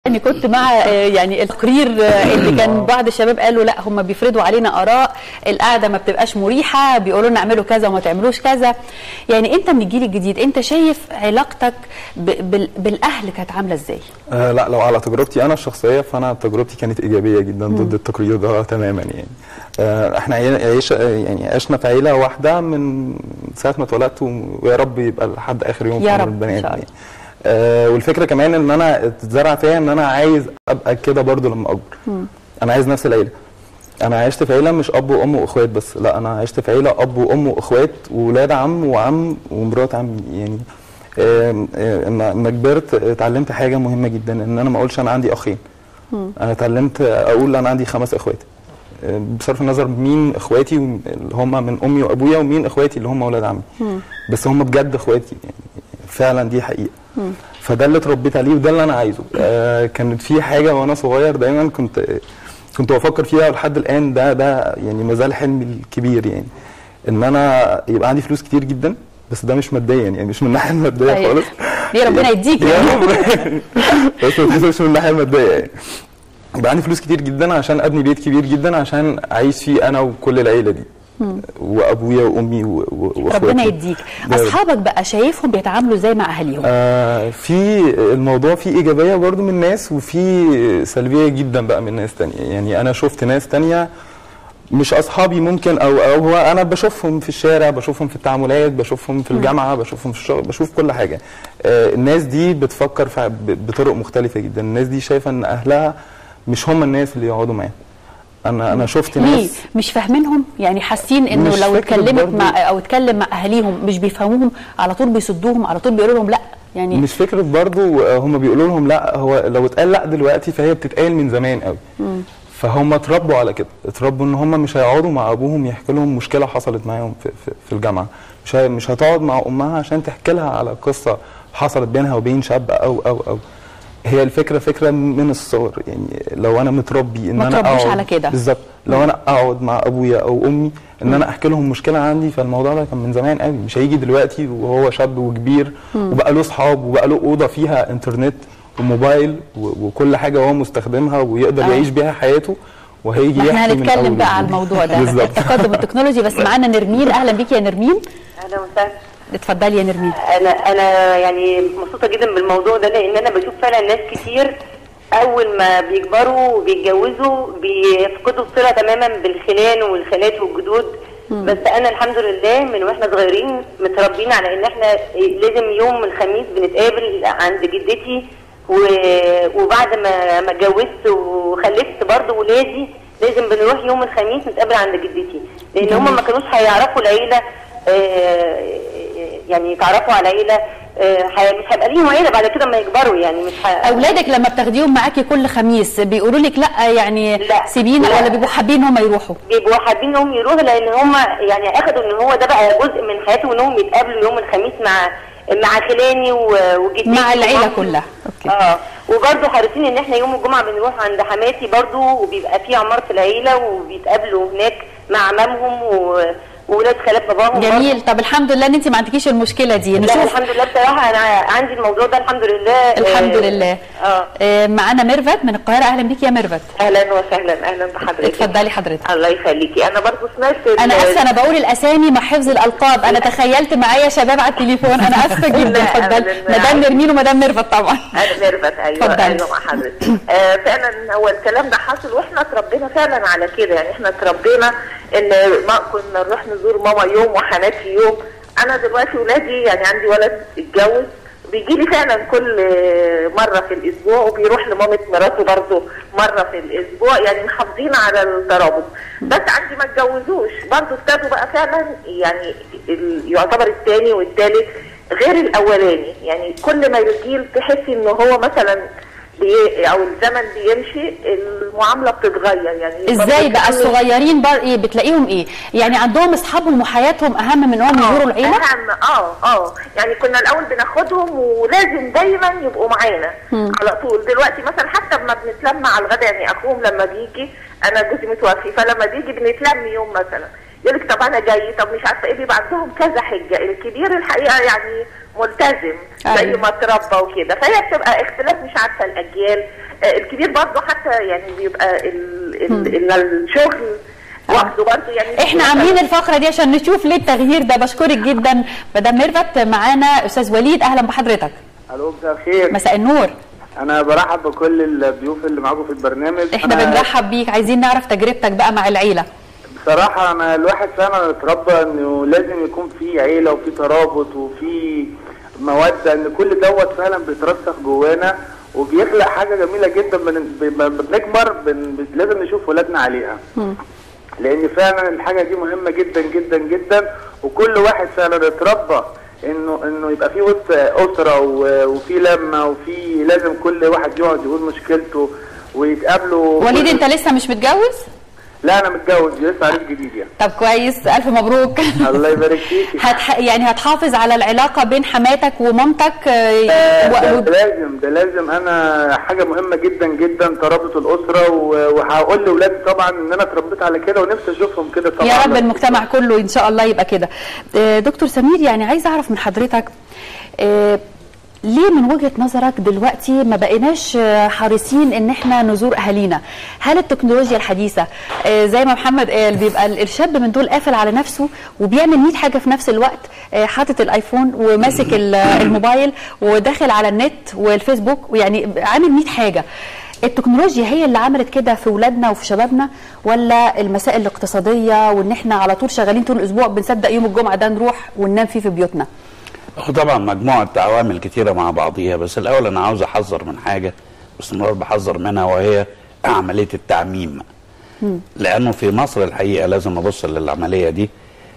يعني كنت مع آه، يعني التقرير آه، اللي كان بعض الشباب قالوا لا هم بيفرضوا علينا اراء القعده ما بتبقاش مريحه بيقولوا لنا اعملوا كذا وما تعملوش كذا يعني انت من الجيل الجديد انت شايف علاقتك ب- بال- بالاهل كانت عامله ازاي آه لا لو على تجربتي انا الشخصيه فانا تجربتي كانت ايجابيه جدا ضد التقرير ده تماما يعني آه احنا عي- عيش يعني عشنا في عيله واحده من ساعه ما اتولدت و- ويا رب يبقى لحد اخر يوم يا في عمر رب، البني إن شاء آدم يعني. آه والفكره كمان ان انا اتزرع فيا ان انا عايز ابقى كده برضو لما اكبر انا عايز نفس العيله انا عشت في عيله مش اب وام واخوات بس لا انا عشت في عيله اب وام واخوات وولاد عم وعم ومرات عم يعني آم، آم، لما لما كبرت اتعلمت حاجه مهمه جدا ان انا ما اقولش انا عندي اخين انا اتعلمت اقول انا عندي خمس اخوات آم، بصرف النظر مين اخواتي اللي هم من امي وابويا ومين اخواتي اللي هم اولاد عمي بس هم بجد اخواتي يعني فعلا دي حقيقه فده اللي اتربيت عليه وده اللي انا عايزه آه كانت في حاجه وانا صغير دايما كنت كنت بفكر فيها لحد الان ده ده يعني ما زال حلمي الكبير يعني ان انا يبقى عندي فلوس كتير جدا بس ده مش ماديا يعني مش من الناحيه الماديه طيب. خالص دي ربنا يديك يا يعني. رب. بس ما تحسش من الناحيه الماديه يعني يبقى عندي فلوس كتير جدا عشان ابني بيت كبير جدا عشان اعيش فيه انا وكل العيله دي وابويا وامي و- و- واخواتي ربنا يديك ده- اصحابك بقى شايفهم بيتعاملوا ازاي مع اهاليهم آه في الموضوع فيه ايجابيه برضو من ناس وفي سلبيه جدا بقى من ناس تانية يعني انا شفت ناس تانية مش اصحابي ممكن او او هو انا بشوفهم في الشارع بشوفهم في التعاملات بشوفهم في الجامعه بشوفهم في الشغل بشوف كل حاجه آه الناس دي بتفكر في ب- بطرق مختلفه جدا الناس دي شايفه ان اهلها مش هم الناس اللي يقعدوا معاهم انا انا شفت ليه ناس مش فاهمينهم يعني حاسين انه مش لو فكرة اتكلمت برضو. مع او اتكلم مع اهاليهم مش بيفهموهم على طول بيصدوهم على طول بيقولوا لهم لا يعني مش فكره برضو آه، هم بيقولوا لهم لا هو لو اتقال لا دلوقتي فهي بتتقال من زمان قوي فهم اتربوا على كده اتربوا ان هم مش هيقعدوا مع ابوهم يحكي لهم مشكله حصلت معاهم في, في, في الجامعه مش هي مش هتقعد مع امها عشان تحكي لها على قصه حصلت بينها وبين شاب او او او هي الفكره فكره من الصغر يعني لو انا متربي ان ما انا تربوش اقعد على كده. بالظبط لو انا اقعد مع ابويا او امي ان انا احكي لهم مشكله عندي فالموضوع ده كان من زمان قوي مش هيجي دلوقتي وهو شاب وكبير وبقى له اصحاب وبقى له اوضه فيها انترنت وموبايل و- وكل حاجه هو مستخدمها ويقدر آه. يعيش بيها حياته وهيجي ما احنا يحكي من هنتكلم أول بقى على وجديد. الموضوع ده بالظبط التقدم التكنولوجي بس معانا نرمين اهلا بيكي يا نرمين اهلا وسهلا اتفضلي يا نرمين انا انا يعني مبسوطه جدا بالموضوع ده لان انا بشوف فعلا ناس كتير اول ما بيكبروا وبيتجوزوا بيفقدوا الصله تماما بالخلان والخالات والجدود بس انا الحمد لله من واحنا صغيرين متربيين على ان احنا لازم يوم الخميس بنتقابل عند جدتي و- وبعد ما ما اتجوزت وخلفت برضه ولادي لازم بنروح يوم الخميس نتقابل عند جدتي لان هم ما كانوش هيعرفوا العيله آه، يعني يتعرفوا على عيله آه، ح- مش هيبقى ليهم عيله بعد كده لما يكبروا يعني مش ه... اولادك لما بتاخديهم معاكي كل خميس بيقولوا لك لا يعني لا. سيبينا لا. ولا بيبقوا حابين هم يروحوا بيبقوا حابين انهم يروحوا لان هم يعني اخدوا ان هو ده بقى جزء من حياتهم انهم يتقابلوا يوم الخميس مع مع خلاني و- وجدتي مع العيلة ومامتي. كلها. أوكي. اه وبرضه حريصين ان احنا يوم الجمعه بنروح عند حماتي برضه وبيبقى في عماره العيله وبيتقابلوا هناك مع عمامهم و... وولاد خالات باباهم جميل طب الحمد لله ان انت ما عندكيش المشكله دي لا نشوف الحمد لله بصراحه انا عندي الموضوع ده الحمد لله الحمد آه، لله اه آه، معانا ميرفت من القاهره اهلا بيكي يا ميرفت اهلا وسهلا اهلا بحضرتك اتفضلي حضرتك الله يخليكي انا برضه سمعت ال- انا اسفه انا بقول الاسامي مع حفظ الالقاب انا تخيلت معايا شباب على التليفون انا اسفه جدا لا، اتفضلي أبداً. مدام نرمين ومدام ميرفت طبعا انا ميرفت ايوه اتفضلي. ايوه مع حضرتك آه فعلا هو الكلام ده حصل واحنا اتربينا فعلا على كده يعني احنا اتربينا ان ما كنا نروح نزور ماما يوم وحناتي يوم انا دلوقتي ولادي يعني عندي ولد اتجوز بيجي لي فعلا كل مره في الاسبوع وبيروح لمامه مراته برضه مره في الاسبوع يعني محافظين على الترابط بس عندي ما اتجوزوش برضه ابتدوا بقى فعلا يعني ال- يعتبر الثاني والثالث غير الاولاني يعني كل ما الجيل تحسي ان هو مثلا بي او الزمن بيمشي المعامله بتتغير يعني ازاي بقى برضه الصغيرين بر ايه بتلاقيهم ايه يعني عندهم اصحابهم وحياتهم اهم من انهم يزوروا العيله اهم اه اه يعني كنا الاول بناخدهم ولازم دايما يبقوا معانا على طول دلوقتي مثلا حتى لما بنتلم على الغدا يعني اخوهم لما بيجي انا جوزي متوفي فلما بيجي بنتلم يوم مثلا يقول لك طب انا جاي طب مش عارفه ايه بيبقى عندهم كذا حجه الكبير الحقيقه يعني ملتزم زي أيوة. ما اتربى وكده فهي بتبقى اختلاف مش عارفه الاجيال آه، الكبير برضه حتى يعني بيبقى ال ال ال الشغل واخده برضه يعني احنا عاملين الفقره دي عشان نشوف ليه التغيير ده بشكرك جدا مدام ميرفت معانا استاذ وليد اهلا بحضرتك الو مساء الخير مساء النور انا برحب بكل الضيوف اللي معاكم في البرنامج احنا أنا بنرحب بيك عايزين نعرف تجربتك بقى مع العيله بصراحه انا الواحد فعلا اتربى انه لازم يكون في عيله وفي ترابط وفي موده ان كل دوت فعلا بيترسخ جوانا وبيخلق حاجه جميله جدا بن- لما بنكبر بن... بن- لازم نشوف ولادنا عليها لان فعلا الحاجه دي مهمه جدا جدا جدا وكل واحد فعلا اتربى انه انه يبقى في وسط اسره و- وفي لمه وفي لازم كل واحد يقعد يقول مشكلته ويتقابلوا وليد كل- انت لسه مش متجوز لا انا متجوز لسه عريس جديد يعني طب كويس الف مبروك الله يبارك فيكي هتح... يعني هتحافظ على العلاقه بين حماتك ومامتك آه، آه، ده و... و... ده لازم ده لازم انا حاجه مهمه جدا جدا ترابط الاسره و- وهقول لاولادي طبعا ان انا اتربيت على كده ونفسي اشوفهم كده طبعا يا رب المجتمع كله ان شاء الله يبقى كده آه، دكتور سمير يعني عايزه اعرف من حضرتك آه، ليه من وجهه نظرك دلوقتي ما بقيناش آه، حريصين ان احنا نزور اهالينا هل التكنولوجيا الحديثه آه، زي ما محمد قال بيبقى ال- الشاب من دول قافل على نفسه وبيعمل 100 حاجه في نفس الوقت آه، حاطط الايفون وماسك ال- الموبايل وداخل على النت والفيسبوك ويعني عامل 100 حاجه التكنولوجيا هي اللي عملت كده في ولادنا وفي شبابنا ولا المسائل الاقتصاديه وان احنا على طول شغالين طول الاسبوع بنصدق يوم الجمعه ده نروح وننام فيه في بيوتنا هو طبعا مجموعة عوامل كتيرة مع بعضيها بس الأول أنا عاوز أحذر من حاجة باستمرار بحذر منها وهي عملية التعميم لأنه في مصر الحقيقة لازم نبص للعملية دي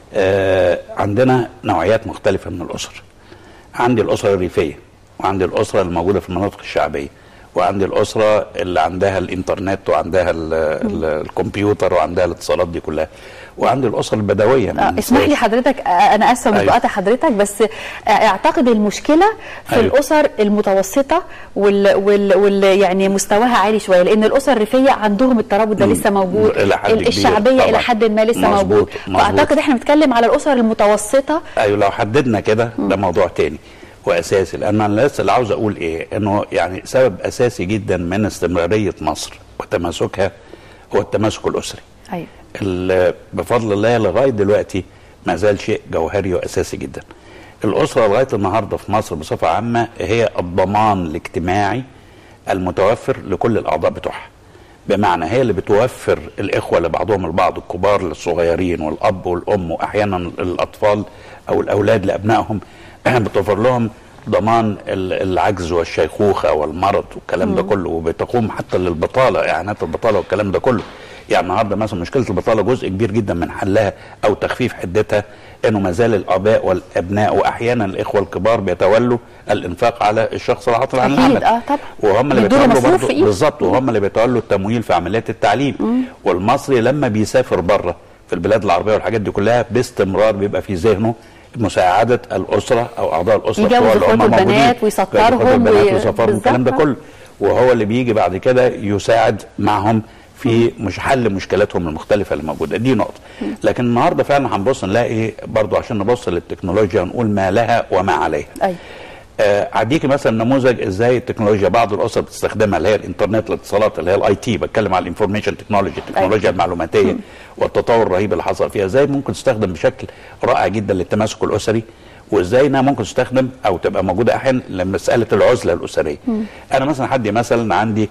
آه عندنا نوعيات مختلفة من الأسر عندي الأسرة الريفية وعندي الأسرة الموجودة في المناطق الشعبية وعندي الأسرة اللي عندها الإنترنت وعندها ال ال الكمبيوتر وعندها الاتصالات دي كلها وعندي الأسرة البدوية آه، من اسمح لي حضرتك آه، انا اسفه مش أيوة. بقاطع حضرتك بس آه، اعتقد المشكله في أيوة. الاسر المتوسطه وال, وال, وال يعني مستواها عالي شويه لان الاسر الريفيه عندهم الترابط ده مم. لسه موجود إلى حد ال- كبير الشعبيه الى طبعاً. حد ما لسه مظبوط، موجود مظبوط. فاعتقد احنا بنتكلم على الاسر المتوسطه ايوه لو حددنا كده ده موضوع تاني واساسي لان انا لسه اللي عاوز اقول ايه انه يعني سبب اساسي جدا من استمراريه مصر وتماسكها هو التماسك الاسري ايوه ال- بفضل الله لغايه دلوقتي ما زال شيء جوهري واساسي جدا الاسره لغايه النهارده في مصر بصفه عامه هي الضمان الاجتماعي المتوفر لكل الاعضاء بتوعها بمعنى هي اللي بتوفر الاخوه لبعضهم البعض الكبار للصغيرين والاب والام واحيانا الاطفال او الاولاد لابنائهم بتوفر لهم ضمان ال- العجز والشيخوخه والمرض والكلام ده كله وبتقوم حتى للبطاله اعانات البطاله والكلام ده كله يعني النهارده مثلا مشكله البطاله جزء كبير جدا من حلها او تخفيف حدتها انه ما زال الاباء والابناء واحيانا الاخوه الكبار بيتولوا الانفاق على الشخص العاطل عن أكيد، العمل آه، طبعا. وهم اللي بيدوا له بيتولوا مصروف برضه في إيده. بالظبط وهم اللي بيتولوا التمويل في عمليات التعليم والمصري لما بيسافر بره في البلاد العربيه والحاجات دي كلها باستمرار بيبقى في ذهنه مساعده الاسره او اعضاء الاسره يجوز بتوع اللي هم إخواته البنات موجودين. ويسطرهم يجوز إخواته البنات وي- ويسطرهم الكلام ده بالظبط. كله وهو اللي بيجي بعد كده يساعد معهم في مش حل مشكلاتهم المختلفه اللي موجوده دي نقطه لكن النهارده فعلا هنبص نلاقي برضو عشان نبص للتكنولوجيا نقول ما لها وما عليها ايوه آه، اديكي مثلا نموذج ازاي التكنولوجيا بعض الاسر بتستخدمها اللي هي الانترنت الاتصالات اللي هي الاي تي بتكلم على الانفورميشن تكنولوجي التكنولوجيا المعلوماتيه والتطور الرهيب اللي حصل فيها ازاي ممكن تستخدم بشكل رائع جدا للتماسك الاسري وازاي انها ممكن تستخدم او تبقى موجوده احيانا لمساله العزله الاسريه انا مثلا حد مثلا عندي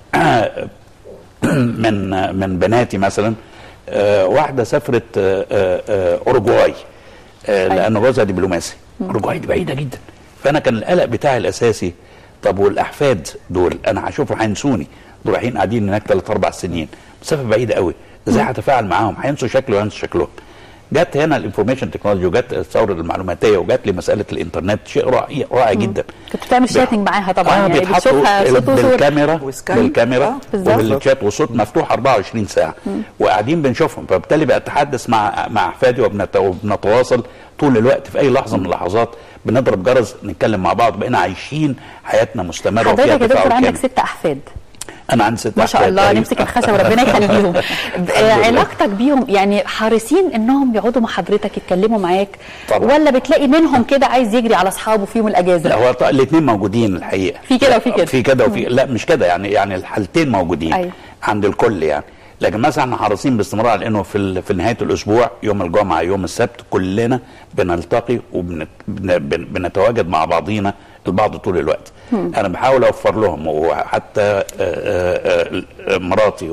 من من بناتي مثلا آه، واحده سافرت آه، آه، آه، اوروجواي آه، لان جوزها دبلوماسي اوروجواي دي بعيده جدا فانا كان القلق بتاعي الاساسي طب والاحفاد دول انا هشوفهم هينسوني دول رايحين قاعدين هناك ثلاث اربع سنين مسافه بعيده قوي ازاي هتفاعل معاهم هينسوا شكلي وينسوا شكلهم جت هنا الانفورميشن تكنولوجي وجت الثوره المعلوماتيه وجت لي مساله الانترنت شيء رائع رائع جدا كنت بتعمل بيح- شاتنج معاها طبعا آه يعني بيتحطوا بتشوفها صوت وصوره بالكاميرا وسكايب. بالكاميرا آه، بالظبط. وبالشات وصوت مفتوح 24 ساعه وقاعدين بنشوفهم فبالتالي بتحدث مع مع احفادي وبنت- وبنتواصل طول الوقت في اي لحظه من اللحظات بنضرب جرس نتكلم مع بعض بقينا عايشين حياتنا مستمره حضرتك وفيها يا دكتور تفاعل عندك كامل. ست احفاد انا عندي ست ما شاء أحفاد الله تقريباً. نمسك الخشب وربنا يخليهم لله. علاقتك بيهم يعني حريصين انهم يقعدوا مع حضرتك يتكلموا معاك طبعاً. ولا بتلاقي منهم كده عايز يجري على اصحابه في يوم لا الاجازه هو الاثنين موجودين الحقيقه في كده وفي كده. في كده وفي لا مش كده يعني يعني الحالتين موجودين أيوة. عند الكل يعني لكن مثلا احنا حريصين باستمرار على انه في ال- في نهايه الاسبوع يوم الجمعه يوم السبت كلنا بنلتقي وبنتواجد مع بعضينا البعض طول الوقت انا بحاول اوفر لهم وحتى آه، آه، آه، مراتي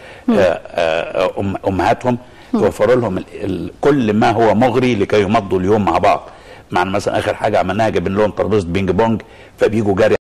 وامهاتهم يوفروا لهم ال- ال- كل ما هو مغري لكي يمضوا اليوم مع بعض مع مثلا اخر حاجه عملناها جايبين لهم ترابيزه بينج بونج فبيجوا جري